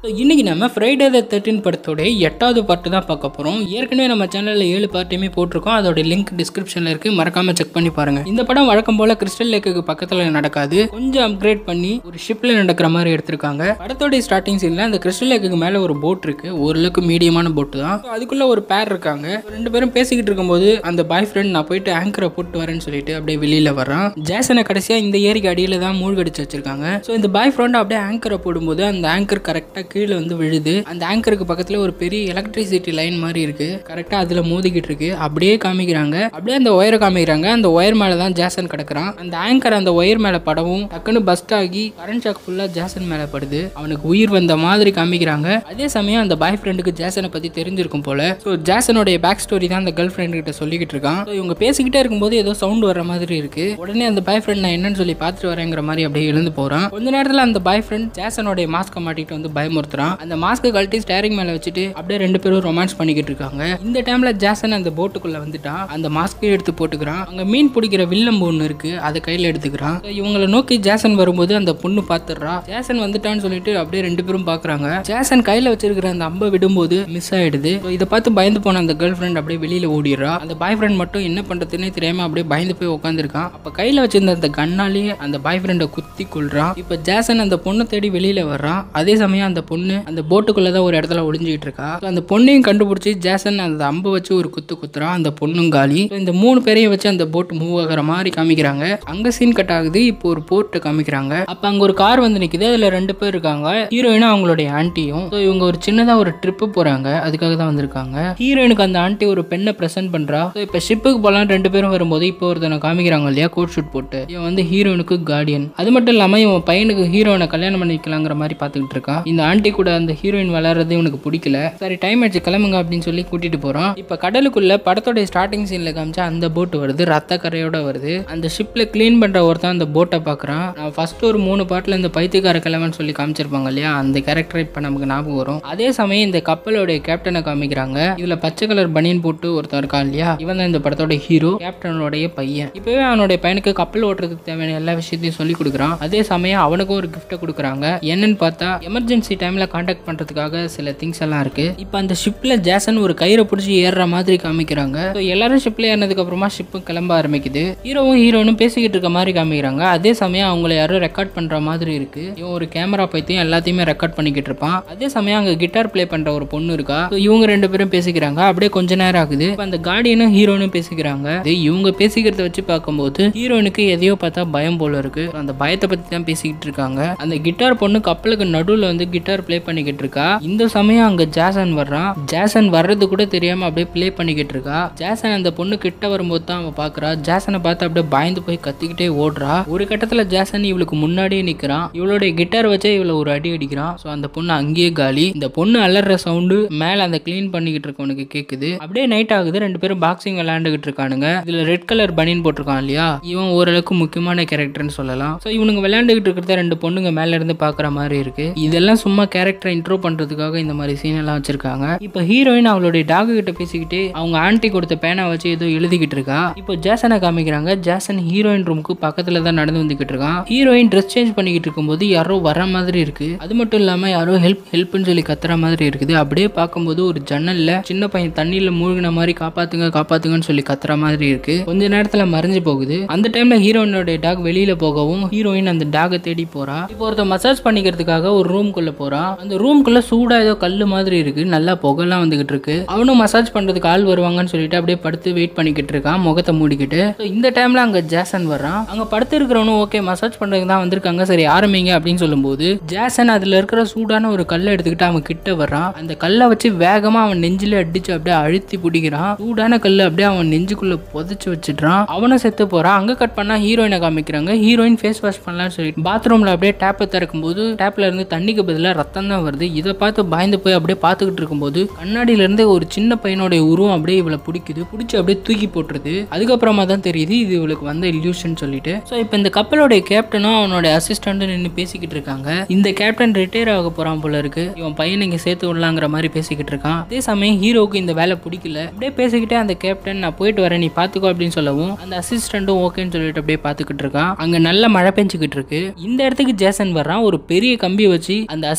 so இன்னைக்கு நம்ம Friday the thirteen படத்தோட எட்டாவது பார்ட்டு தான் பார்க்க போகிறோம் ஏற்கனவே நம்ம சேனலில் ஏழு பார்ட்டுமே போட்டிருக்கோம் அதோட லிங்க் டிஸ்கிரிப்ஷனில் இருக்குது மறக்காம செக் பண்ணி பாருங்க இந்த படம் வழக்கம் போல கிறிஸ்டல் லேக்குக்கு பக்கத்தில் நடக்காது கொஞ்சம் அப்கிரேட் பண்ணி ஒரு ஷிப்பில் நடக்கிற மாதிரி எடுத்திருக்காங்க படத்தோட ஸ்டார்டிங் சீனில் அந்த கிறிஸ்டல் லேக்குக்கு மேலே ஒரு போட் இருக்கு ஓரளவுக்கு மீடியமான போட்டு தான் So அதுக்குள்ள ஒரு பேர் இருக்காங்க ரெண்டு பேரும் பேசிக்கிட்டு இருக்கும்போது அந்த பாய் ஃப்ரெண்ட் நான் போயிட்டு ஆங்கரை போட்டு வரேன்னு சொல்லிட்டு அப்படியே வெளியில வரான் ஜேசனை கடைசியாக இந்த ஏரிக்கு அடியில் தான் மூழ்கடிச்சு வச்சிருக்காங்க ஸோ இந்த பாய் ஃப்ரெண்ட் அப்படியே ஆங்கரை போடும்போது அந்த ஆங்கர் கரெக்டாக கீழே வந்து விழுது அந்த ஆங்கருக்கு பக்கத்தில் ஒரு பெரிய எலக்ட்ரிசிட்டி லைன் மாதிரி இருக்கு கரெக்டாக அதில் மோதிக்கிட்டு இருக்கு அப்படியே காமிக்கிறாங்க அப்படியே அந்த ஒயரை காமிக்கிறாங்க அந்த ஒயர் மேலே தான் ஜேசன் கிடக்குறான் அந்த ஆங்கர் அந்த ஒயர் மேலே படவும் டக்குன்னு பஸ்ட் ஆகி கரண்ட் ஷாக் ஃபுல்லாக ஜேசன் மேலே படுது அவனுக்கு உயிர் வந்த மாதிரி காமிக்கிறாங்க அதே சமயம் அந்த பாய் ஃப்ரெண்டுக்கு ஜேசனை பற்றி தெரிஞ்சிருக்கும் போல ஸோ ஜேசனுடைய பேக் ஸ்டோரி தான் அந்த கேர்ள் ஃப்ரெண்டு கிட்ட சொல்லிக்கிட்டு இருக்கான் ஸோ இவங்க பேசிக்கிட்டே இருக்கும்போது ஏதோ சவுண்ட் வர மாதிரி இருக்கு உடனே அந்த பாய் ஃப்ரெண்ட் நான் என்னன்னு சொல்லி பார்த்துட்டு வரேங்கிற மாதிரி அப்படியே எழுந்து போறான் கொஞ்ச நேரத்தில் அந்த பாய் ஃப்ரெண்ட் ஜேசனுடைய மாஸ்க்கை மாட்டிட்டு வந்து பயமுறுத்துறான் அந்த மாஸ்க்கை கழட்டி ஸ்டேரிங் மேலே வச்சுட்டு அப்படியே ரெண்டு பேரும் ரொமான்ஸ் பண்ணிக்கிட்டு இருக்காங்க இந்த டைம்ல ஜேசன் அந்த போட்டுக்குள்ள வந்துட்டான் அந்த மாஸ்க்கை எடுத்து போட்டுக்கிறான் அங்க மீன் பிடிக்கிற வில்லம்பு ஒன்று இருக்கு அதை கையில் எடுத்துக்கிறான் So இவங்களை நோக்கி ஜேசன் வரும்போது அந்த பொண்ணு பார்த்துடுறா ஜேசன் வந்துட்டான்னு சொல்லிட்டு அப்படியே ரெண்டு பேரும் பார்க்கறாங்க ஜேசன் கையில் வச்சிருக்கிற அந்த அம்பை விடும்போது மிஸ் ஆயிடுது So இதை பார்த்து பயந்து போன அந்த கேர்ள் ஃப்ரெண்ட் அப்படியே வெளியில ஓடிடுறா அந்த பாய் ஃப்ரெண்ட் மட்டும் என்ன பண்றதுன்னே தெரியாம அப்படியே பயந்து போய் உட்காந்துருக்கான் அப்ப கையில வச்சிருந்த அந்த கண்ணாலேயே அந்த பாய் ஃப்ரெண்டை குத்தி கொள்றான் இப்ப ஜேசன் அந்த பொண்ணை தேடி வெளியில வர்றான் அதே சமயம் அந்த பொண்ணு அந்த போட்டுக்குள்ள தான் ஒரு இடத்துல ஒளிஞ்சுக்கிட்டு இருக்கா So அந்த பொண்ணையும் கண்டுபிடிச்சி ஜேசன் அந்த அம்பை வச்சு ஒரு குத்து குத்துறான் அந்த பொண்ணும் காலி So இந்த மூணு பேரையும் வச்சு அந்த போட் மூவ் ஆகிற மாதிரி காமிக்கிறாங்க அங்க சீன் கட் ஆகுது இப்போ ஒரு போர்ட்டை காமிக்கிறாங்க அப்ப அங்க ஒரு கார் வந்து நிக்குது அதுல ரெண்டு பேர் இருக்காங்க ஹீரோயினும் அவங்களுடைய ஆன்ட்டியும் ஸோ இவங்க ஒரு சின்னதா ஒரு ட்ரிப்பு போறாங்க அதுக்காக தான் வந்திருக்காங்க ஹீரோயினுக்கு அந்த ஆன்ட்டி ஒரு பெண்ணை ப்ரெசென்ட் பண்றா ஸோ இப்போ ஷிப்புக்கு போலாம் ரெண்டு பேரும் வரும்போது இப்போ ஒருத்தனை காமிக்கிறாங்க இல்லையா கோட் ஷூட் போட்டு இவன் வந்து ஹீரோயினுக்கு கார்டியன் அது மட்டும் இல்லாம இவன் பையனுக்கு ஹீரோயினை கல்யாணம் பண்ணிக்கலாங்கிற மாதிரி பார்த்துக்கிட்டு இருக்கான் இந்த ஆன்ட்டி கூட அந்த ஹீரோயின் விளையாடுறது இவனுக்கு பிடிக்கல சரி டைம் ஆயிடுச்சு கிளம்புங்க அப்படின்னு சொல்லி கூட்டிட்டு போறான் இப்போ கடலுக்குள்ள படத்தோட ஸ்டார்டிங் சீன்ல காமிச்சா அந்த போட் வருது ரத்த கரையோட வருது அந்த ஷிப்ல க்ளீன் பண்ற ஒருத்தன் அந்த போட்டை பார்க்கறான் நான் ஃபர்ஸ்ட் ஒரு மூணு பாட்டில் இந்த பைத்தியக்கார கிழவன் சொல்லி காமிச்சிருப்பாங்க இல்லையா அந்த கேரக்டர் இப்போ நமக்கு ஞாபகம் வரும் அதே சமயம் இந்த கப்பலோடைய கேப்டனை காமிக்கிறாங்க இதுல பச்சை கலர் பனியன் போட்டு ஒருத்தன் இருக்கான் இல்லையா இவன் தான் இந்த படத்தோட ஹீரோ கேப்டனோடைய பையன் இப்பவே அவனுடைய பையனுக்கு கப்பல் ஓட்டுறதுக்கு தேவையான எல்லா விஷயத்தையும் சொல்லி கொடுக்குறான் அதே சமயம் அவனுக்கும் ஒரு கிஃப்ட்டை கொடுக்குறாங்க என்னன்னு பார்த்தா எமர்ஜென்சி டைம்ல காண்டாக்ட் பண்றதுக்காக சில திங்ஸ் எல்லாம் இருக்கு இப்போ அந்த ஷிப்ல ஜேசன் ஒரு கயிறை பிடிச்சி ஏறுற மாதிரி காமிக்கிறாங்க So எல்லாரும் ஷிப்ல ஏறினதுக்கு அப்புறமா ஷிப்பு கிளம்ப ஆரம்பிக்குது ஹீரோவும் ஹீரோனும் பேசிக்கிட்டு இருக்க மாதிரி காமிக்கிறாங்க அதே சமயம் அவங்கள யாரும் ரெக்கார்ட் பண்ற மாதிரி இருக்கு இவன் ஒரு கேமரா பைத்தையும் எல்லாத்தையுமே ரெக்கார்ட் பண்ணிக்கிட்டு இருப்பான் அதே சமயம் அங்க கிட்டார் ப்ளே பண்ற ஒரு பொண்ணு இருக்கா So இவங்க ரெண்டு பேரும் பேசிக்கிறாங்க அப்படியே கொஞ்ச நேரம் ஆகுது இப்ப அந்த கார்டியனும் ஹீரோனும் பேசிக்கிறாங்க இது இவங்க பேசிக்கிறத வச்சு பார்க்கும்போது ஹீரோனுக்கு எதையோ பார்த்தா பயம் போல இருக்கு So அந்த பயத்தை பத்தி தான் பேசிக்கிட்டு இருக்காங்க அந்த கிட்டார் பொண்ணு கப்பலுக்கு நடுவுல வந்து கிட்டார் ப்ளே பண்ணிக்கிட்டு இருக்கா இந்த சமயம் அங்க ஜாசன் வர்றான் ஜாசன் வர்றது கூட தெரியாம அப்படியே ப்ளே பண்ணிக்கிட்டு இருக்கா ஜாசன் அந்த பொண்ணு கிட்ட வரும்போது தான் அவன் பாக்குறா ஜாசனை பார்த்து அப்படியே பயந்து போய் கத்திக்கிட்டே ஓடுறா ஒரு கட்டத்துல ஜாசன் இவளுக்கு முன்னாடியே நிக்கிறான் இவளுடைய கிட்டார் வச்சே இவளை ஒரு அடி அடிக்கிறான் ஸோ அந்த பொண்ணு அங்கேயே காலி இந்த பொண்ணு அலற சவுண்டு மேல அந்த க்ளீன் பண்ணிக்கிட்டு இருக்கவனுக்கு கேக்குது அப்படியே நைட் ஆகுது ரெண்டு பேரும் பாக்ஸிங் விளையாண்டுகிட்டு இருக்கானுங்க இதுல ரெட் கலர் பனியன் போட்டிருக்கான் இல்லையா இவன் ஓரளவுக்கு முக்கியமான கேரக்டர்னு சொல்லலாம் ஸோ இவனுங்க விளையாண்டுகிட்டு இருக்கிறத ரெண்டு பொண்ணுங்க மேல இருந்து பாக்குற மாதிரி இருக்கு இதெல்லாம் சும்மா கேரக்டரை இன்ட்ரோ பண்றதுக்காக இந்த மாதிரி சீன் எல்லாம் வச்சிருக்காங்க இப்போ ஹீரோயின் அவளுடைய டாக் கிட்ட பேசிக்கிட்டு அவங்க ஆன்ட்டி கொடுத்த பேனா வச்சு ஏதோ எழுதிக்கிட்டு இருக்கா இப்போ ஜேசனை காமிக்கிறாங்க ஜேசன் ஹீரோயின் ரூமுக்கு பக்கத்துல தான் நடந்து வந்துகிட்டு இருக்கான் ஹீரோயின் ட்ரெஸ் சேஞ்ச் பண்ணிக்கிட்டு இருக்கும்போது யாரோ வர மாதிரி இருக்கு அது மட்டும் இல்லாம யாரோ ஹெல்ப் ஹெல்ப்னு சொல்லி கத்துற மாதிரி இருக்குது அப்படியே பார்க்கும்போது ஒரு ஜன்னல்ல சின்ன பையன் தண்ணியில மூழ்கின மாதிரி காப்பாத்துங்க காப்பாத்துங்கன்னு சொல்லி கத்துற மாதிரி இருக்கு கொஞ்ச நேரத்துல மறைஞ்சு போகுது அந்த டைம்ல ஹீரோயினோட டாக் வெளியில போகவும் ஹீரோயின் அந்த டாகை தேடி போறா இப்போ ஒருத்த மசாஜ் பண்ணிக்கிறதுக்காக ஒரு ரூம்குள்ள போறான் அந்த ரூம்குள்ள சூடா ஏதோ கல்லு மாதிரி இருக்கு நல்லா புகைலாம் வந்துகிட்டு இருக்கு அவனும் மசாஜ் பண்றதுக்கு ஆள் வருவாங்கன்னு சொல்லிட்டு அப்படியே படுத்து வெயிட் பண்ணிக்கிட்டு இருக்கான் முகத்தை மூடிக்கிட்டு So இந்த டைம்ல அங்க ஜாசன் வர்றான் அங்க படுத்து இருக்கிறவனும் ஓகே மசாஜ் பண்றதுக்கு தான் வந்திருக்காங்க சரி ஆரம்பிங்க அப்படின்னு சொல்லும்போது ஜாசன் அதுல இருக்கிற சூடான ஒரு கல்லை எடுத்துக்கிட்டு அவன் கிட்ட வர்றான் அந்த கல்லை வச்சு வேகமா அவன் நெஞ்சில அடிச்சு அப்படியே அழுத்தி பிடிக்கிறான் சூடான கல்லு அப்படியே அவன் நெஞ்சுக்குள்ள புதைச்சு வச்சிடுறான் அவனும் செத்து போறான் அங்க கட் பண்ணா ஹீரோயினை காமிக்கிறாங்க ஹீரோயின் ஃபேஸ் வாஷ் பண்ணலாம்னு சொல்லிட்டு பாத்ரூம்ல அப்படியே டேப்பை திறக்கும் போது டேப்ல இருந்து தண்ணிக்கு பதிலா ரத்தம் தான் வருது இதை பார்த்து பயந்து போய் அப்படியே பார்த்துக்கிட்டு இருக்கும்போது கண்ணாடியில இருந்து ஒரு சின்ன பையனுடைய உருவம் அப்படியே இவளை பிடிக்குது பிடிச்சி அப்படியே தூக்கி போட்டுருது அதுக்கப்புறமா தான் தெரியுது இது இவளுக்கு வந்த இல்யூஷன் சொல்லிட்டு ஸோ இப்போ இந்த கப்பலோடைய கேப்டனும் அவனோட அசிஸ்டண்ட்டும் நின்று பேசிக்கிட்டு இருக்காங்க இந்த கேப்டன் ரிட்டையர் ஆக போறான் போல இருக்கு இவன் பையனை இங்க சேர்த்து விடலாங்கிற மாதிரி பேசிக்கிட்டு இருக்கான் அதே சமயம் ஹீரோவுக்கு இந்த வேலை பிடிக்கல அப்படியே பேசிக்கிட்டே அந்த கேப்டன் நான் போயிட்டு வரேன் நீ பாத்துக்கோ அப்படின்னு சொல்லவும் அந்த அசிஸ்டண்ட்டும் ஓகேன்னு சொல்லிட்டு அப்படியே பார்த்துக்கிட்டு இருக்கான் அங்க நல்ல மழை பெஞ்சுக்கிட்டு இருக்கு இந்த இடத்துக்கு ஜேசன் வர்றான் ஒரு பெரிய கம்பி வச்சு அந்த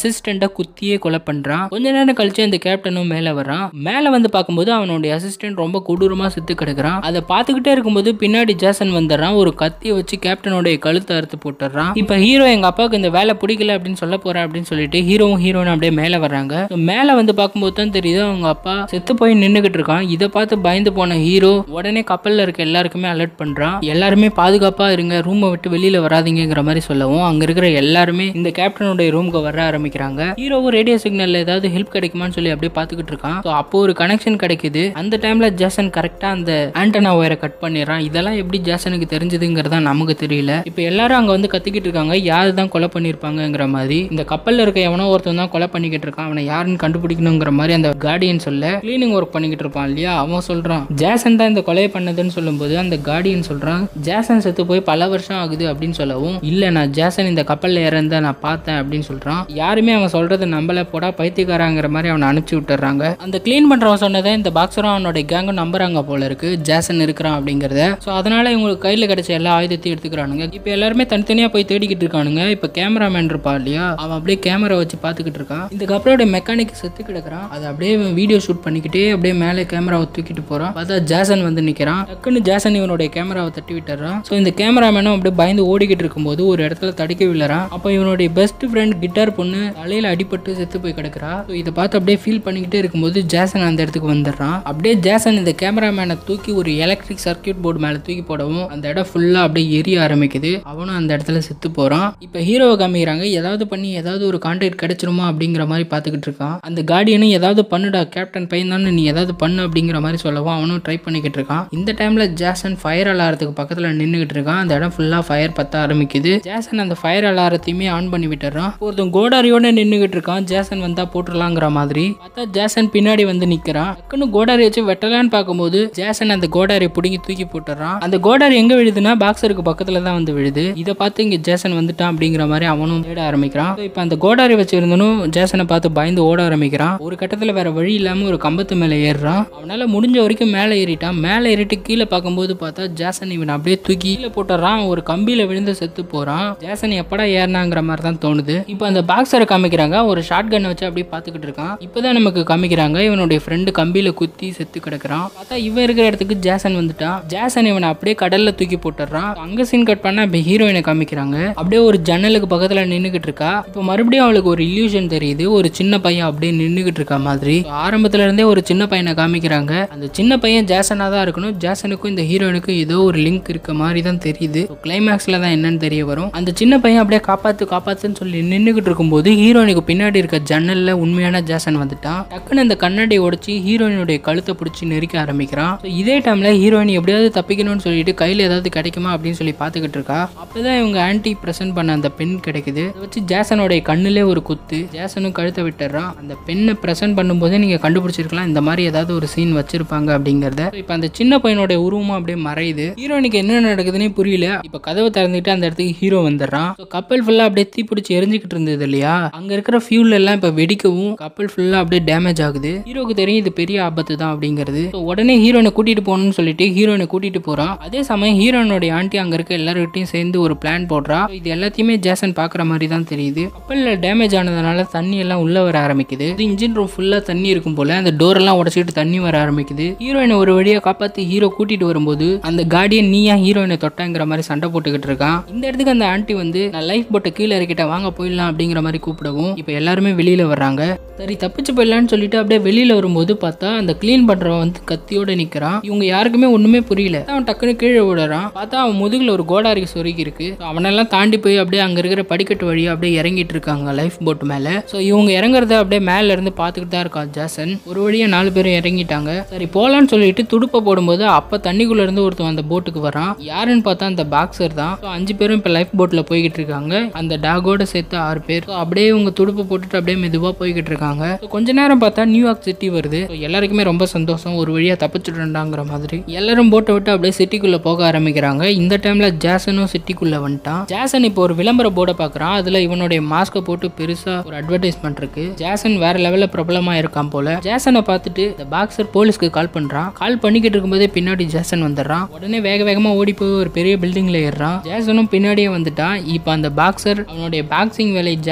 அசிஸ்டண்ட்டை குத்தியே கொலை பண்றான் கொஞ்ச நேரம் கழிச்சு அந்த கேப்டனும் மேல வரான் மேல வந்து பார்க்கும்போது அவனுடைய அசிஸ்டன்ட் ரொம்ப கொடூரமா செத்து கிடக்குறான் அதை பார்த்துக்கிட்டே இருக்கும்போது பின்னாடி ஜேசன் வந்துடுறான் ஒரு கத்தியை வச்சு கேப்டனுடைய கழுத்தை அறுத்து போட்டுடுறான் இப்ப ஹீரோ எங்க அப்பாவுக்கு இந்த வேலை பிடிக்கல அப்படின்னு சொல்ல போறேன் அப்படின்னு சொல்லிட்டு ஹீரோவும் ஹீரோனும் அப்படியே மேல வர்றாங்க So, மேல வந்து பார்க்கும்போது தான் தெரியுது அவங்க அப்பா செத்து போய் நின்னுகிட்டு இருக்கான் இதை பார்த்து பயந்து போன ஹீரோ உடனே கப்பல்ல இருக்க எல்லாருக்குமே அலர்ட் பண்றான் எல்லாருமே பாதுகாப்பா இருங்க ரூமை விட்டு வெளியில வராதீங்கிற மாதிரி சொல்லவும் அங்க இருக்கிற எல்லாருமே இந்த கேப்டனுடைய ரூமுக்கு வர ஆரம்பிக்கிறாங்க ஹீரோவும் ரேடியோ சிக்னல்ல ஏதாவது ஹெல்ப் கிடைக்குமான்னு சொல்லி அப்படியே பார்த்துக்கிட்டு இருக்கான் ஸோ அப்போ ஒரு கனெக்ஷன் கிடைக்குது அந்த டைம்ல ஜேசன் கரெக்டா அந்த ஆண்டனா ஒயரை கட் பண்ணிடுறான் இதெல்லாம் எப்படி ஜேசனுக்கு தெரிஞ்சதுங்கிறதா நமக்கு தெரியல இப்போ எல்லாரும் அங்க வந்து கத்திக்கிட்டு இருக்காங்க யாரு தான் கொலை பண்ணிருப்பாங்கங்கிற மாதிரி இந்த கப்பல்ல இருக்க எவனோ ஒருத்தன் தான் கொலை பண்ணிக்கிட்டு இருக்கான் அவனை யாருன்னு கண்டுபிடிக்கணுங்கிற மாதிரி அந்த கார்டியன் சொல்ல கிளீனிங் ஒர்க் பண்ணிக்கிட்டு இருப்பான் இல்லையா அவன் சொல்றான் ஜேசன் தான் இந்த கொலையை பண்ணதுன்னு சொல்லும்போது அந்த கார்டியன் சொல்றான் ஜேசன் செத்து போய் பல வருஷம் ஆகுது அப்படின்னு சொல்லவும் இல்ல நான் ஜேசன் இந்த கப்பல்ல இறந்த நான் பார்த்தேன் அப்படின்னு சொல்றான் யாருமே அவன் சொல்றதை நம்பல போடா பைத்தியக்காராங்கிற மாதிரி அவனை அனுப்பிச்சு விட்டுறாங்க அந்த க்ளீன் பண்றவன் சொன்னதை இந்த பாக்ஸரும் அவனோட கேங்கும் நம்புறாங்க போல இருக்கு ஜேசன் இருக்கிறான் அப்படிங்கறத ஸோ அதனால இவங்களுக்கு கையில கிடைச்ச எல்லா ஆயுதத்தையும் எடுத்துக்கிறானுங்க இப்போ எல்லாருமே தனித்தனியா போய் தேடிக்கிட்டு இருக்கானுங்க இப்போ கேமராமேன் இருப்பா இல்லையா அவன் அப்படியே கேமரா வச்சு பார்த்துக்கிட்டு இருக்கான் இந்த கப்பலோட மெக்கானிக் செத்து கிடக்குறான் அதை அப்படியே வீடியோ ஷூட் பண்ணிக்கிட்டே அப்படியே மேலே கேமராவை தூக்கிட்டு போறான் பார்த்தா ஜேசன் வந்து நிக்கிறான் டக்குன்னு ஜேசன் இவனுடைய கேமராவை தட்டி விட்டுறான் ஸோ இந்த கேமராமேனும் அப்படியே பயந்து ஓடிக்கிட்டு இருக்கும்போது ஒரு இடத்துல தடுக்க விழுறான் அப்போ இவனுடைய பெஸ்ட் ஃப்ரெண்ட் கிட்டார் பொண்ணு தலையில அடிபட்டு செத்து போய் கிடக்குறா ஸோ இதை பார்த்து அப்படியே ஃபீல் பண்ணிக்கிட்டே இருக்கும்போது ஜேசன் அந்த இடத்துக்கு வந்துடுறான் அப்படியே ஜேசன் இந்த கேமராமேனை தூக்கி ஒரு எலக்ட்ரிக் சர்க்கியூட் போர்டு மேலே தூக்கி போடவும் அந்த இடம் ஃபுல்லாக அப்படியே எரிய ஆரம்பிக்குது அவனும் அந்த இடத்துல செத்து போகிறான் இப்போ ஹீரோவை காமிக்கிறாங்க ஏதாவது பண்ணி ஏதாவது ஒரு கான்டாக்ட் கிடைச்சிருமா அப்படிங்கிற மாதிரி பார்த்துக்கிட்டு இருக்கான் அந்த கார்டியனும் ஏதாவது பண்ணுடா கேப்டன் பையன் தானே நீ ஏதாவது பண்ணு அப்படிங்கிற மாதிரி சொல்லவும் அவனும் ட்ரை பண்ணிக்கிட்டு இருக்கான் இந்த டைமில் ஜேசன் ஃபயர் அலாரத்துக்கு பக்கத்தில் நின்றுக்கிட்டு இருக்கான் அந்த இடம் ஃபுல்லாக ஃபயர் பத்த ஆரம்பிக்குது ஜேசன் அந்த ஃபயர் அலாரத்தையுமே ஆன் பண்ணி விட்டுறான் ஒருத்தன் கோடாரியோட நின்றுக்கிட்டு இருக்கான் ஜேசன் வந்தா போட்டுடலாங்கிற மாதிரி பார்த்தா ஜேசன் பின்னாடி வந்து நிற்கிறான் டக்குன்னு கோடாரி வச்சு வெட்டலான்னு பார்க்கும்போது ஜேசன் அந்த கோடாரியை பிடுங்கி தூக்கி போட்டுறான் அந்த கோடாரி எங்க விழுதுன்னா பாக்ஸருக்கு பக்கத்துல தான் வந்து விழுது இதை பார்த்து இங்க ஜேசன் வந்துட்டான் அப்படிங்கிற மாதிரி அவனும் தேட ஆரம்பிக்கிறான் இப்போ அந்த கோடாரி வச்சிருந்தனும் ஜேசனை பார்த்து பயந்து ஓட ஆரம்பிக்கிறான் ஒரு கட்டத்துல வேற வழி இல்லாம ஒரு கம்பத்து மேல ஏறுறான் அவனால முடிஞ்ச வரைக்கும் மேலே ஏறிட்டான் மேலே ஏறிட்டு கீழே பார்க்கும்போது பார்த்தா ஜேசன் இவன் அப்படியே தூக்கி கீழே போட்டுறான் ஒரு கம்பியில விழுந்து செத்து போறான் ஜேசன் எப்படா ஏறினாங்கிற மாதிரி தான் தோணுது இப்போ அந்த பாக்ஸரை காமிக்கிறாங்க ஒரு ஷார்ட் கன்னை வச்சு அப்படியே பார்த்துக்கிட்டு இருக்கான் இப்போதான் நமக்கு காமிக்கிறாங்க இவனுடைய ஃப்ரெண்டு கம்பியில குத்தி செத்து கிடக்குறான் பார்த்தா இவன் இருக்கிற இடத்துக்கு ஜேசன் வந்துட்டான் ஜேசன் இவனை அப்படியே கடல்ல தூக்கி போட்டுறான் அங்க சீன் கட் பண்ணா இப்போ ஹீரோயினை காமிக்கிறாங்க அப்படியே ஒரு ஜன்னலுக்கு பக்கத்துல நின்னுகிட்டு இருக்கா இப்போ மறுபடியும் அவளுக்கு ஒரு இல்யூஷன் தெரியுது ஒரு சின்ன பையன் அப்படியே நின்னுகிட்டு இருக்கா மாதிரி So, ஆரம்பத்துல இருந்தே ஒரு சின்ன பையனை காமிக்கிறாங்க அந்த சின்ன பையன் ஜேசனா தான் இருக்கணும் ஜேசனுக்கும் இந்த ஹீரோயினுக்கும் ஏதோ ஒரு லிங்க் இருக்க மாதிரி தான் தெரியுது கிளைமேக்ஸ்ல தான் என்னன்னு தெரிய வரும் அந்த சின்ன பையன் அப்படியே காப்பாத்து காப்பாத்துன்னு சொல்லி நின்னுகிட்டு இருக்கும்போது ஹீரோயினுக்கு பின்னாடி இருக்க ஜன்னல்ல உண்மையான ஜேசன் வந்துட்டான் டக்குன்னு அந்த கண்ணாடியை உடைச்சி ஹீரோயினுடைய கழுத்தை பிடிச்சி நெரிக்க ஆரம்பிக்கிறான் So, இதே டைம்ல ஹீரோயின் எப்படியாவது தப்பிக்கணும்னு சொல்லிட்டு கையில ஏதாவது கிடைக்குமா அப்படின்னு சொல்லி பார்த்துக்கிட்டு இருக்கா அப்பதான் இவங்க ஆன்டி பிரசன்ட் பண்ண அந்த பெண் கிடைக்குது அதை வச்சு ஜேசனுடைய கண்ணுலே ஒரு குத்து ஜேசனும் கழுத்தை விட்டுறான் அந்த பெண்ணை பிரசன்ட் பண்ணும்போதே நீங்க கண்டுபிடிச்சிருக்கலாம் இந்த மாதிரி ஏதாவது ஒரு சீன் வச்சிருப்பாங்க அப்படிங்கறத இப்போ அந்த சின்ன பையனுடைய உருவமும் அப்படியே மறையுது ஹீரோயினுக்கு என்ன நடக்குதுன்னே புரியல இப்போ கதவை திறந்துட்டு அந்த இடத்துக்கு ஹீரோ வந்துடுறான் So, கப்பல் ஃபுல்லா அப்படியே தீப்பிடிச்சு எரிஞ்சுக்கிட்டு இருந்தது இல்லையா அங்க இருக்கிற ஃபியூல் எல்லாம் இப்போ வெடிக்கவும் கப்பல் ஃபுல்லா அப்படியே டேமேஜ் ஆகுது ஹீரோக்கு தெரியும் இது பெரிய ஆபத்து தான் அப்படிங்கிறது So, உடனே ஹீரோனை கூட்டிட்டு போகணும்னு சொல்லிட்டு ஹீரோனை கூட்டிட்டு போறான் அதே சமயம் ஹீரோனுடைய ஆண்டி அங்க இருக்க எல்லார்கிட்டையும் சேர்ந்து ஒரு பிளான் போடுறா So, இது எல்லாத்தையுமே ஜேசன் பாக்குற மாதிரி தான் தெரியுது கப்பல்ல டேமேஜ் ஆனதுனால தண்ணி எல்லாம் உள்ள வர ஆரம்பிக்குது இன்ஜின் ரூம் ஃபுல்லா தண்ணி இருக்கும் போல அந்த டோர் எல்லாம் உடச்சிட்டு தண்ணி வர ஆரம்பிக்குது ஹீரோயினை ஒரு வழியா காப்பாத்தி ஹீரோ கூட்டிட்டு வரும்போது அந்த கார்டியன் நீ ஏன் ஹீரோயினை தொட்டாங்கிற மாதிரி சண்டை போட்டுக்கிட்டு இருக்கான் இந்த இடத்துக்கு அந்த ஆண்டி வந்து நான் லைஃப் போட்டை கீழே இறக்கிட்டேன் வாங்க போயிடலாம் அப்படிங்கிற மாதிரி கூப்பிடவும் இப்போ எல்லாருமே வெளியில வர்றாங்க சரி தப்பிச்சு போயிடலான்னு சொல்லிட்டு அப்படியே வெளியில வரும்போது பார்த்தா அந்த க்ளீன் பண்றவன் வந்து கத்தியோட நிக்கிறான் இவங்க யாருக்குமே ஒண்ணுமே புரியல அவன் டக்குன்னு கீழே விடுறான் பார்த்தா அவன் முதுகுல ஒரு கோடாரி சொருகி இருக்கு So, அவனெல்லாம் தாண்டி போய் அப்படியே அங்க இருக்கிற படிக்கட்டு வழியா அப்படியே இறங்கிட்டு இருக்காங்க லைஃப் போட் மேல ஸோ இவங்க இறங்குறத அப்படியே மேல இருந்து பார்த்துக்கிட்டு தான் இருக்கான் ஜாசன் ஒரு வழியா நாலு பேரும் இறங்கிட்டாங்க சரி போலான்னு சொல்லிட்டு துடுப்பை போடும்போது அப்ப தண்ணிக்குள்ள இருந்து ஒருத்தன் அந்த போட்டுக்கு வரான் யாருன்னு பார்த்தா அந்த பாக்ஸர் தான் So, அஞ்சு பேரும் இப்போ லைஃப் போட்ல போய்கிட்டு இருக்காங்க அந்த டாகோட சேர்த்து ஆறு பேர் So, அப்படியே இவங்க துடுப்பு போட்டுட்டு அப்படியே மெதுவா போய்கிட்டு இருக்காங்க So, கொஞ்ச நேரம் பார்த்தா நியூயார்க் சிட்டி வருது So, எல்லாருக்குமே ரொம்ப சந்தோஷம் ஒரு வழியா தப்பிச்சுட்டாங்கிற மாதிரி எல்லாரும் போட்டை விட்டு அப்படியே சிட்டிக்குள்ள போக ஆரம்பிக்கிறாங்க இந்த டைம்ல ஜாசனும் சிட்டிக்குள்ள வந்துட்டான் ஜாசன் இப்போ ஒரு விளம்பர போர்டை பார்க்கறான் அதுல இவனுடைய மாஸ்கை போட்டு பெருசா ஒரு அட்வர்டைஸ்மெண்ட் இருக்கு ஜாசன் வேற லெவல்ல பிரபலமா இருக்கான் போல ஜாசனை பார்த்துட்டு இந்த பாக்ஸர் போலீஸ்க்கு கால் பண்றான் கால் பண்ணிக்கிட்டு இருக்கும்போதே பின்னாடி ஜாசன் வந்துடுறான் உடனே வேக வேகமா ஓடி போய் ஒரு பெரிய பில்டிங்ல ஏறுறான் ஜாசனும் பின்னாடியே வந்துட்டான் இப்போ அந்த பாக்ஸர் அவனுடைய பாக்ஸிங் வேலையை ஜாசன் கிட்ட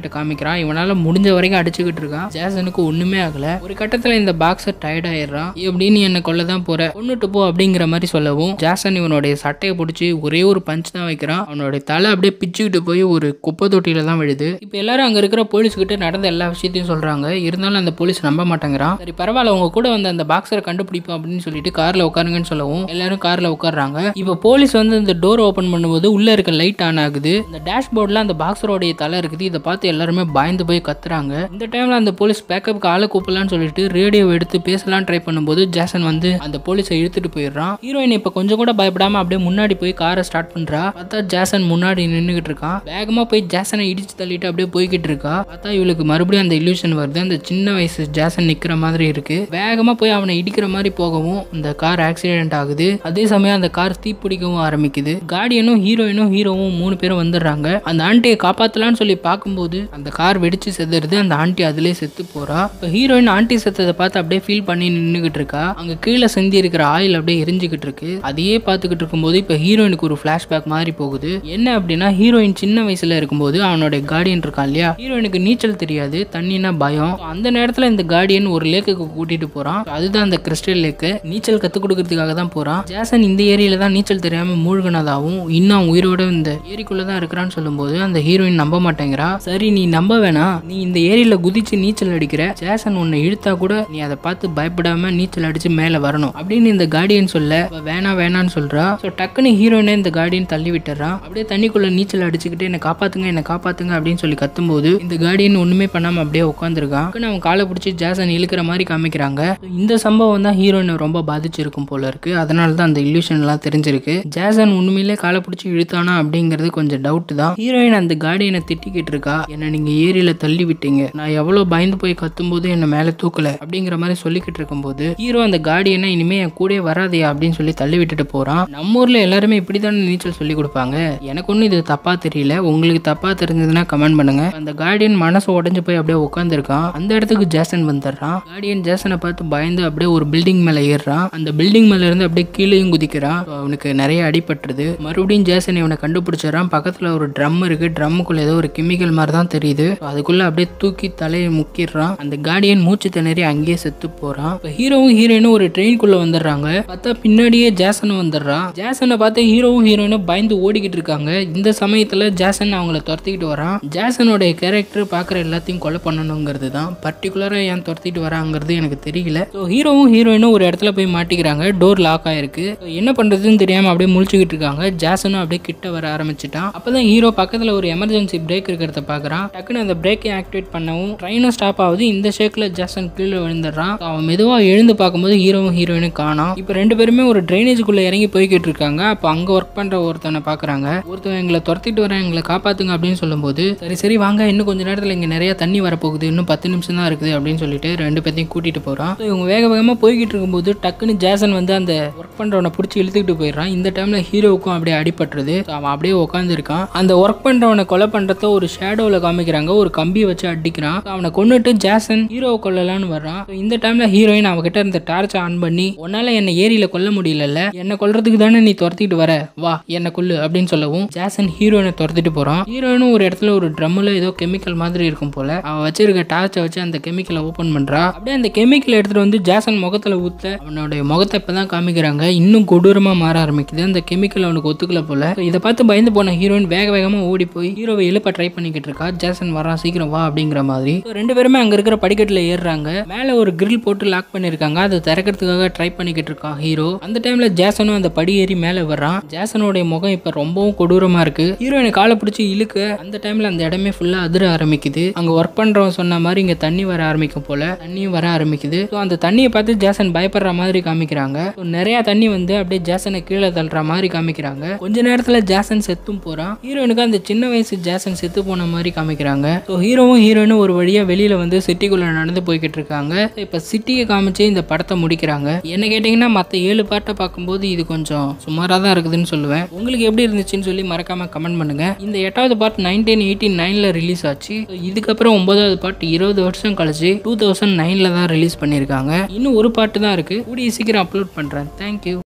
கிட்ட காமிக்கிறான் இவனால முடிஞ்ச வரைக்கும் அடிச்சுக்கிட்டு இருக்கான் ஜேசனுக்கு ஒண்ணுமே ஆகல ஒரு கட்டத்துல இந்த பாக்ஸர் டயர்ட் ஆயிடுறான் எப்படின்னு என்ன கொல்ல தான் போற கொன்னுட்டு போ அப்படிங்கிற மாதிரி சொல்லவும் ஜாசன் இவனுடைய சட்டையை பிடிச்சி ஒரே ஒரு பஞ்ச் தான் வைக்கிறான் அவனுடைய தலை அப்படியே பிச்சுக்கிட்டு போய் ஒரு குப்பை தொட்டியில தான் விழுது இப்போ எல்லாரும் அங்க இருக்கிற போலீஸ் கிட்ட நடந்த எல்லா விஷயத்தையும் சொல்றாங்க இருந்தாலும் அந்த போலீஸ் நம்ப மாட்டேங்கிறான் சரி பரவாயில்ல உங்க கூட வந்து அந்த பாக்ஸரை கண்டுபிடிப்போம் அப்படின்னு சொல்லிட்டு கார்ல உட்காருங்கன்னு சொல்லவும் எல்லாரும் கார்ல உட்கார்றாங்க இப்போ போலீஸ் வந்து இந்த டோர் ஓபன் பண்ணும்போது உள்ள இருக்க லைட் ஆன் ஆகுது இந்த டேஷ்போர்ட்ல அந்த பாக்ஸரோடைய தலை இருக்குது இதை பார்த்து எல்லாருமே பயந்து போய் கத்துறாங்க இந்த டைம்ல அந்த போலீஸ் பேக்கப்புக்கு ஆளை கூப்பிடலாம்னு சொல்லிட்டு ரேடியோ எடுத்து பேசலாம் ட்ரை பண்ணும்போது ஜாசன் வந்து அந்த போலீஸை இழுத்துட்டு போயிடுறான் ஹீரோயின் இப்ப கொஞ்சம் கூட பயப்படாம அப்படியே முன்னாடி போய் காரை ஸ்டார்ட் பண்றா பார்த்தா ஜாசன் முன்னாடி நின்னுகிட்டு இருக்கான் வேகமா போய் ஜாசனை இடிச்சு தள்ளிட்டு அப்படியே போய்கிட்டு இருக்கா பார்த்தா இவளுக்கு மறுபடியும் அந்த illusion வருது அந்த சின்ன வயசு ஜாசன் நிக்கிற மாதிரி இருக்கு வேகமா போய் அவனை இடிக்கிற மாதிரி போகவும் இந்த கார் ஆக்சிடென்ட் ஆகுது அதே சமயம் அந்த கார் தீப்பிடிக்கவும் ஆரம்பிக்குது கார்டியனும் ஹீரோயினும் ஹீரோவும் மூணு பேரும் வந்துடுறாங்க அந்த ஆண்டியை காப்பாத்தலாம்னு சொல்லி பார்க்கும்போது அந்த கார் வெடிச்சு செத்துருது அந்த ஆண்டி அதிலே செத்து போறா இப்போ ஹீரோயின் ஆண்டி செத்ததை பார்த்து அப்படியே ஃபீல் பண்ணி நின்றுகிட்டு இருக்கா அங்க கீழே சிந்தி இருக்கிற ஆயில் அப்படியே எரிஞ்சுக்கிட்டு இருக்கு அதையே பார்த்துக்கிட்டு இருக்கும்போது இப்போ ஹீரோயினுக்கு ஒரு ஃபிளாஷ்பேக் மாதிரி போகுது என்ன அப்படின்னா ஹீரோயின் சின்ன வயசுல இருக்கும்போது அவனுடைய கார்டியன் இருக்கான் இல்லையா ஹீரோயினுக்கு நீச்சல் தெரியாது தண்ணினா பயம் So, அந்த நேரத்துல இந்த கார்டியன் ஒரு லேக்குக்கு கூட்டிட்டு போறான் So, அதுதான் அந்த கிறிஸ்டல் லேக்கு நீச்சல் கத்து கொடுக்கறதுக்காக தான் போறான் ஜாசன் இந்த ஏரியில தான் நீச்சல் தெரியாம மூழ்கினதாகவும் இன்னும் அவன் உயிரோட இந்த ஏரிக்குள்ள தான் இருக்கிறான்னு சொல்லும்போது அந்த ஹீரோயின் நம்ப மாட்டேங்கிறா சரி நீ நம்ப வேணாம் நீ இந்த ஏரியில குதிச்சு நீச்சல் அடிக்கிற ஜாசன் உன்னை இழுத்தா கூட நீ அதை பார்த்து பயப்படாம நீச்சல் அடிச்சு மேல வரணும் அப்படின்னு இந்த கார்டியன் சொல்ல அவ வேணாம் வேணான்னு சொல்றா ஸோ டக்குன்னு ஹீரோயினை இந்த கார்டியன் தள்ளி விட்டுறான் அப்படியே தண்ணிக்குள்ள நீச்சல் அடிச்சுக்கிட்டு என்னை காப்பாத்துங்க என்னை காப்பாத்துங்க அப்படின்னு சொல்லி கத்தும்போது இந்த கார்டியன் ஒண்ணுமே பண்ணாம அப்படியே உட்காந்துருக்கான் டக்குன்னு அவன் காலை பிடிச்சி ஜாசன் இழுக்கிற மாதிரி காமிக்கிறாங்க So, இந்த சம்பவம் தான் ஹீரோயினை ரொம்ப பாதிச்சிருக்கும் போல இருக்கு அதனால தான் அந்த illusion எல்லாம் தெரிஞ்சிருக்கு ஜாசன் உண்மையிலே காலை பிடிச்சி இழுத்தானா அப்படிங்கிறது கொஞ்சம் டவுட் தான் ஹீரோயின் அந்த கார்டியனை திட்டிக்கிட்டு இருக்கா என்ன நீங்க ஏரியில தள்ளி விட்டீங்க நான் எவ்வளவு பயந்து போய் கத்தும்போது என்ன மேல தூக்கல அப்படிங்கிற மாதிரி சொல்லிக்கிட்டு இருக்கும்போது ஹீரோ அந்த கார்டியனை இனிமே என் கூடயே வராதையா அப்படின்னு சொல்லி தள்ளி விட்டுட்டு போறான் நம்ம ஊர்ல எல்லாருமே இப்படித்தானே நீச்சல் சொல்லி கொடுப்பாங்க எனக்கு ஒன்றும் இது தப்பா தெரியல உங்களுக்கு தப்பா தெரிஞ்சதுன்னா கமெண்ட் பண்ணுங்க அந்த கார்டியன் மனசு உடைஞ்சு போய் அப்படியே உட்காந்துருக்கான் அந்த இடத்துக்கு ஜேசன் வந்துடுறான் கார்டியன் ஜேசனை பார்த்து பயந்து அப்படியே ஒரு பில்டிங் மேல ஏறுறான் அந்த பில்டிங் மேல இருந்து அப்படியே கீழேயும் குதிக்கிறான் So, அவனுக்கு நிறைய அடிபட்டுருது மறுபடியும் ஜேசன் இவனை கண்டுபிடிச்சிடறான் பக்கத்துல ஒரு ட்ரம் இருக்கு ட்ரம்முக்குள்ள ஏதோ ஒரு கெமிக்கல் மாதிரி தான் தெரியுது So, அதுக்குள்ள அப்படியே தூக்கி தலையை முக்கிடுறான் அந்த கார்டியன் மூச்சு திணறி அங்கேயே செத்து போறான் இப்போ ஹீரோவும் ஹீரோயினும் ஒரு ட்ரெயின்குள்ள வந்துடுறாங்க பார்த்தா பின்னாடியே ஜேசனும் வந்துடுறான் ஜேசனை பார்த்து ஹீரோவும் ஹீரோயினும் பயந்து ஓடிக்கிட்டு இருக்காங்க இந்த சமயத்துல ஜேசன் அவங்கள துரத்திக்கிட்டு வரான் ஜேசனுடைய கேரக்டர் பார்க்குற எல்லாத்தையும் கொலை பண்ணணுங்கிறது தான் பர்டிகுலராக ஏன் துரத்திட்டு வராங்கிறது எனக்கு தெரியல ஸோ ஹீரோவும் ஹீரோயினும் ஒரு இடத்துல போய் மாட்டிக்கிறாங்க டோர் லாக் ஆயிருக்கு So, என்ன பண்றதுன்னு தெரியாம அப்படியே முழிச்சுக்கிட்டு இருக்காங்க ஜேசனும் அப்படியே கிட்ட வர ஆரம்பிச்சிட்டான் அப்பதான் ஹீரோ பக்கத்துல ஒரு எமர்ஜென்சி பிரேக் இருக்கிறத பார்க்கறான் டக்குன்னு அந்த பிரேக்கை ஆக்டிவேட் பண்ணவும் ட்ரெயினும் ஸ்டாப் ஆகுது இந்த ஷேக்ல ஜேசன் கீழே விழுந்துடுறான் So, அவன் மெதுவா எழுந்து பார்க்கும்போது ஹீரோவும் ஹீரோயினும் காணோம் இப்போ ரெண்டு பேருமே ஒரு ட்ரைனேஜுக்குள்ள இறங்கி போய்கிட்டு இருக்காங்க அப்போ அங்க ஒர்க் பண்ற ஒருத்தனை பார்க்கறாங்க ஒருத்தன் எங்களை துரத்திட்டு வரேன் எங்களை காப்பாத்துங்க அப்படின்னு சொல்லும்போது சரி சரி வாங்க இன்னும் கொஞ்ச நேரத்துல இங்க நிறைய தண்ணி வரப்போகுது இன்னும் பத்து நிமிஷம் தான் இருக்குது அப்படின்னு சொல்லிட்டு ரெண்டு பேர்த்தையும் கூட்டிட்டு போறான் So, இவங்க வேக வேகமா போய்கிட்டு இருக்கும்போது டக்குன்னு ஜேசன் வந்து அந்த ஒர்க் பண்றவனை பிடிச்சி இழுத்துக்கிட்டு போயிடுறான் இந்த டைம்ல ஹீரோவுக்கும் அப்படியே அடிபட்டுருது So, அவன் அப்படியே உட்காந்துருக்கான் அந்த ஒர்க் பண்றவனை கொலை பண்றத ஒரு ஷேடோவில் காமிக்கிறாங்க ஒரு கம்பியை வச்சு அடிக்கிறான் So, அவனை கொன்னுட்டு ஜேசன் ஹீரோவை கொல்லலான்னு வர்றான் So, இந்த டைம்ல ஹீரோயின் அவகிட்ட இருந்த டார்ச் ஆன் பண்ணி உன்னால என்ன ஏரியில கொல்ல முடியலல்ல என்ன கொல்றதுக்கு தானே நீ துரத்திட்டு வர வா என்ன கொல்லு அப்படின்னு சொல்லவும் ஜேசன் ஹீரோயினை துரத்திட்டு போறான் ஹீரோயினும் ஒரு இடத்துல ஒரு ட்ரம்ல ஏதோ கெமிக்கல் மாதிரி இருக்கும் போல அவன் வச்சிருக்க டார்ச்சை வச்சு அந்த கெமிக்கலை ஓபன் பண்றா அப்படியே அந்த கெமிக்கல் எடுத்துட்டு வந்து ஜேசன் முகத்துல ஊத்த அவனுடைய முகத்தை இப்பதான் காமிக்கிறாங்க இன்னும் கொடூரமா மாற ஆரம்பிக்குது அந்த கெமிக்கல் அவனுக்கு ஒத்துக்கல போல So, இதை பார்த்து பயந்து போன ஹீரோயின் வேக வேகமா ஓடி போய் ஹீரோவை எழுப்ப ட்ரை பண்ணிக்கிட்டு இருக்கா ஜேசன் வரான் சீக்கிரம் வா அப்படிங்கிற மாதிரி So, ரெண்டு பேருமே அங்க இருக்கிற படிக்கட்டுல ஏறுறாங்க மேல ஒரு கிரில் போட்டு லாக் பண்ணிருக்காங்க அதை திறக்கிறதுக்காக ட்ரை பண்ணிக்கிட்டு இருக்கான் ஹீரோ அந்த டைம்ல ஜேசனும் அந்த படி ஏறி மேல வர்றான் ஜேசனுடைய முகம் இப்ப ரொம்பவும் கொடூரமா இருக்கு ஹீரோயினை காலை பிடிச்சி இழுக்க அந்த டைம்ல அந்த இடமே ஃபுல்லா அதிர ஆரம்பிக்குது அங்க ஒர்க் பண்றவன் சொன்ன மாதிரி இங்க தண்ணி வர ஆரம்பிக்கும் போல தண்ணியும் வர ஆரம்பிக்குது ஸோ அந்த தண்ணியை பார்த்து ஜேசன் பயப்படுற மாதிரி காமிக்கிறாங்க So, நிறைய தண்ணி வந்து அப்படியே ஜேசனை கீழே தள்ளுற மாதிரி காமிக்கிறாங்க கொஞ்ச நேரத்துல ஜேசன் செத்தும் போறான் ஹீரோயினுக்கு அந்த சின்ன வயசு ஜேசன் செத்து போன மாதிரி காமிக்கிறாங்க ஸோ ஹீரோவும் ஹீரோயினும் ஒரு வழியா வெளியில வந்து சிட்டிக்குள்ள நடந்து போய்கிட்டு இருக்காங்க இப்ப சிட்டியை காமிச்சு இந்த படத்தை முடிக்கிறாங்க என்ன கேட்டீங்கன்னா மத்த ஏழு பாட்டை பார்க்கும்போது இது கொஞ்சம் சுமாரா தான் இருக்குதுன்னு சொல்லுவேன் உங்களுக்கு எப்படி இருந்துச்சுன்னு சொல்லி மறக்காம கமெண்ட் பண்ணுங்க இந்த எட்டாவது பார்ட் நைன்டீன் எயிட்டி நைன்ல ரிலீஸ் ஆச்சு So, இதுக்கப்புறம் ஒன்பதாவது பார்ட் இருபது வருஷம் கழிச்சு டூ தௌசண்ட் நைன்ல தான் ரிலீஸ் பண்ணியிருக்காங்க இன்னும் ஒரு பாட்டு தான் இருக்கு கூடிய சீக்கிரம் அப்லோட் பண்றேன் தேங்க்யூ